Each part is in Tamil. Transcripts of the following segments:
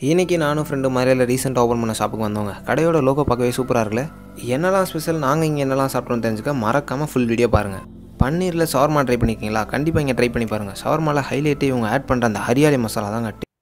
இன்றைக்கி நானும் ஃப்ரெண்டு மறையில் ரீசெண்டாக ஓப்பன் பண்ண ஷாப்புக்கு வந்தவங்க கடையோட லோகோ பார்க்கவே சூப்பராக இருக்குல்ல என்னெல்லாம் ஸ்பெஷல் நாங்கள் இங்கே என்னெல்லாம் சாப்பிட்டோம்னு தெரிஞ்சுக்க மறக்காமல் ஃபுல் வீடியோ பாருங்கள் பன்னீரில் ஷவர்மா ட்ரை பண்ணிக்கிங்களா கண்டிப்பாக இங்கே ட்ரை பண்ணி பாருங்கள் ஷவர்மாவில் ஹைலைட்டே இவங்க ஆட் பண்ணுற அந்த ஹரியாலி மசாலா தான் கட்டி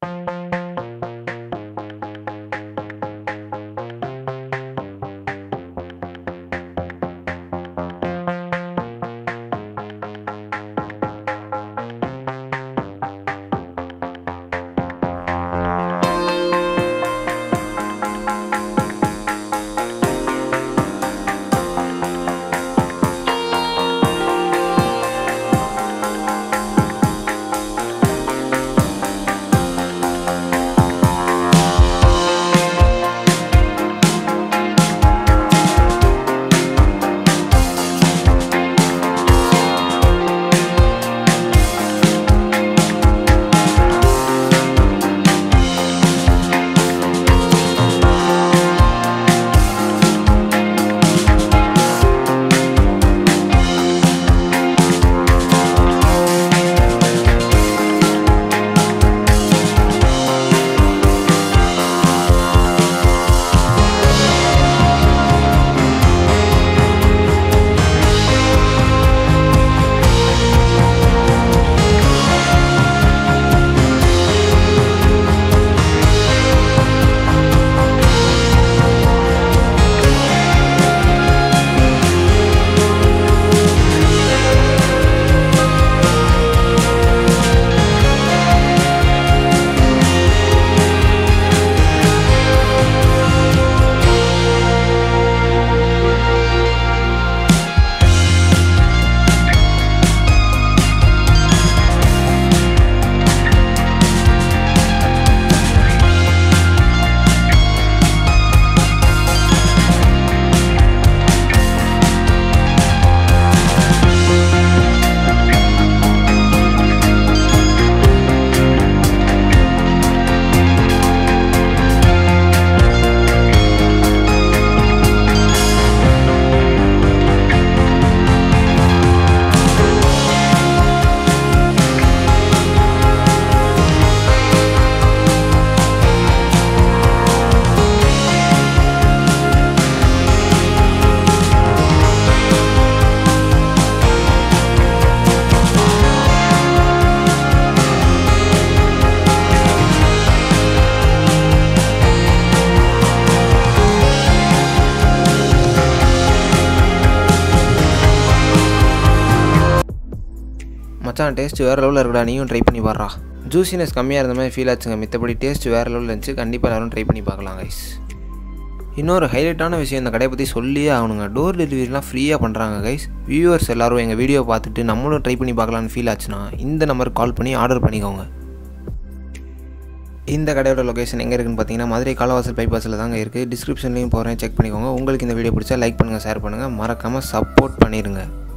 மச்சான் டேஸ்ட் வேறு லெவலில் இருக்குடா நீயும் ட்ரை பண்ணி பாடுறா ஜூசினஸ் கம்மியாக இருந்த மாதிரி ஃபீல் ஆச்சுங்க மித்தபடி டேஸ்ட் வேறு லெவலில் இருந்துச்சு கண்டிப்பாக எல்லாரும் ட்ரை பண்ணி பார்க்கலாம் கைஸ் இன்னொரு ஹைலைட்டான விஷயம் இந்த கடையை பற்றி சொல்லியே ஆகணுங்க டோர் டெலிவரிலாம் ஃப்ரீயாக பண்ணுறாங்க கைஸ் வியூவர்ஸ் எல்லாரும் எங்கள் வீடியோ பார்த்துட்டு நம்மளும் ட்ரை பண்ணி பார்க்கலான்னு ஃபீல் ஆச்சுன்னா இந்த நம்பருக்கு கால் பண்ணி ஆர்டர் பண்ணிக்கோங்க இந்த கடையோட லொக்கேஷன் எங்கே இருக்குன்னு பார்த்தீங்கன்னா மதுரை காலவாசல் பைபாஸில் தாங்க இருக்குது டிஸ்கிரிப்ஷன்லேயும் போகிறேன் செக் பண்ணிக்கோங்க உங்களுக்கு இந்த வீடியோ பிடிச்சா லைக் பண்ணுங்கள் ஷேர் பண்ணுங்கள் மறக்காமல் சப்போர்ட் பண்ணிடுங்க